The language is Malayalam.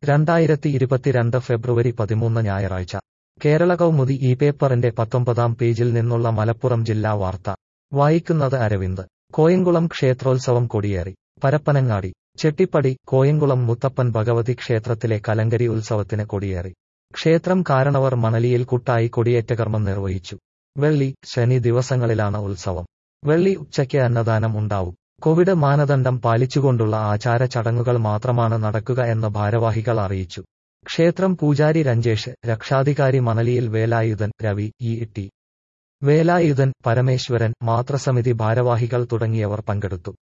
രണ്ടായിരത്തി ഇരുപത്തിരണ്ട് ഫെബ്രുവരി പതിമൂന്ന് ഞായറാഴ്ച കേരള കൗമുദി ഈ പേപ്പറിന്റെ പത്തൊമ്പതാം പേജിൽ നിന്നുള്ള മലപ്പുറം ജില്ലാ വാർത്ത വായിക്കുന്നത് അരവിന്ദ് കോയങ്കുളം ക്ഷേത്രോത്സവം കൊടിയേറി പരപ്പനങ്ങാടി ചെട്ടിപ്പടി കോയങ്കുളം മുത്തപ്പൻ ഭഗവതി ക്ഷേത്രത്തിലെ കലങ്കരി ഉത്സവത്തിന് കൊടിയേറി ക്ഷേത്രം കാരണവർ മണലിയിൽ കുട്ടായി കൊടിയേറ്റകർമ്മം നിർവഹിച്ചു വെള്ളി ശനി ദിവസങ്ങളിലാണ് ഉത്സവം വെള്ളി ഉച്ചയ്ക്ക് അന്നദാനം ഉണ്ടാവും കോവിഡ് മാനദണ്ഡം പാലിച്ചുകൊണ്ടുള്ള ആചാര ചടങ്ങുകൾ മാത്രമാണ് നടക്കുക എന്ന് ഭാരവാഹികൾ അറിയിച്ചു ക്ഷേത്രം പൂജാരി രഞ്ജേഷ് രക്ഷാധികാരി മണലിയിൽ വേലായുധൻ രവി ഇ ടി വേലായുധൻ പരമേശ്വരൻ മാതൃസമിതി ഭാരവാഹികൾ തുടങ്ങിയവർ പങ്കെടുത്തു